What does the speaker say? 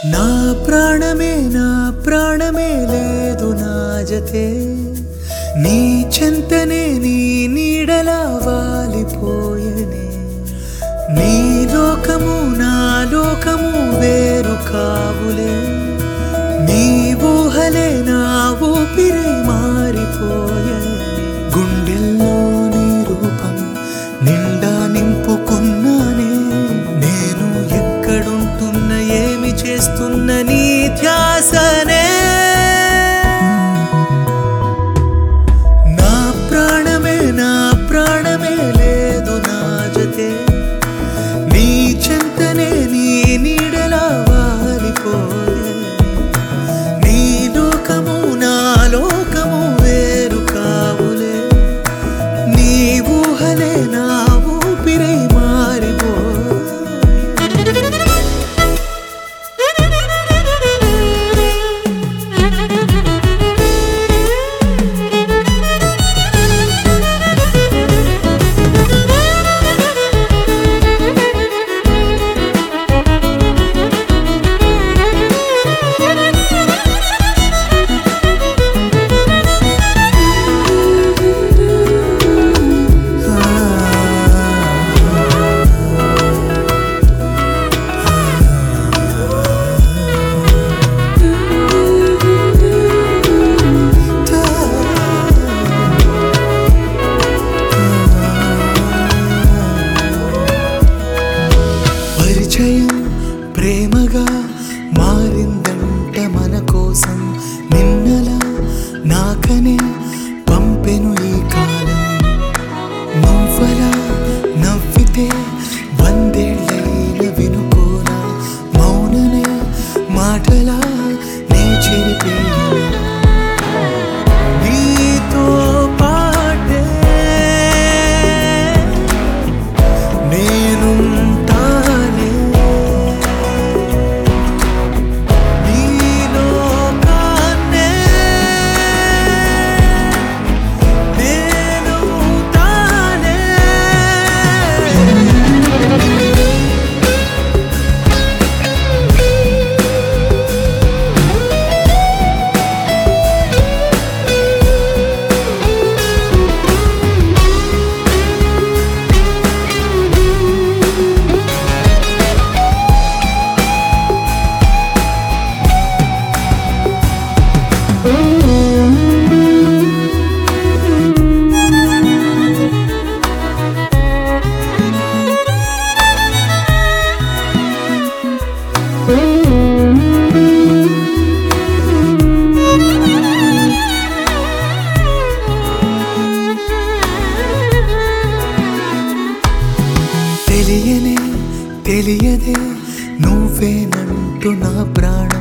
నా ప్రాణమే నా ప్రాణమే లేదు నా జతే నీ చెంతనే నీ నీడలా వాలిపోయనే నీ లోకము నా లోకము వేరు కావులే నీ ఊహలే నా ఊపిరి మారిపోయనే గుండెల్లో నీ రూపం నిండా నింపుకున్నానే నేను ఎక్కడుంటున్న ఏమి చేస్తున్న నీ ధ్యాసనే నా ప్రాణమే నా ప్రాణమే లేదు నా జతే నీ చెంతనే నీ నీడలా వాలిపోయే నీ లోకము నా లోకము వేరు కావులే నీ ఊహలే నా ఊపిరై మారిపో పరిచయం ప్రేమగా మారిందంట మన కోసం నిన్నలా నాకనే పంపెను ఈ కాలం నువ్వలా నవ్వితే వందేళ్ళైన వినుకోనా మౌననే మాటలా నే చెరిపేనా నీతో పాటే నేనుంటానే నీలో కానే నేను తానే తెలియనే తెలియదే నువ్వేనంటూ నా ప్రాణం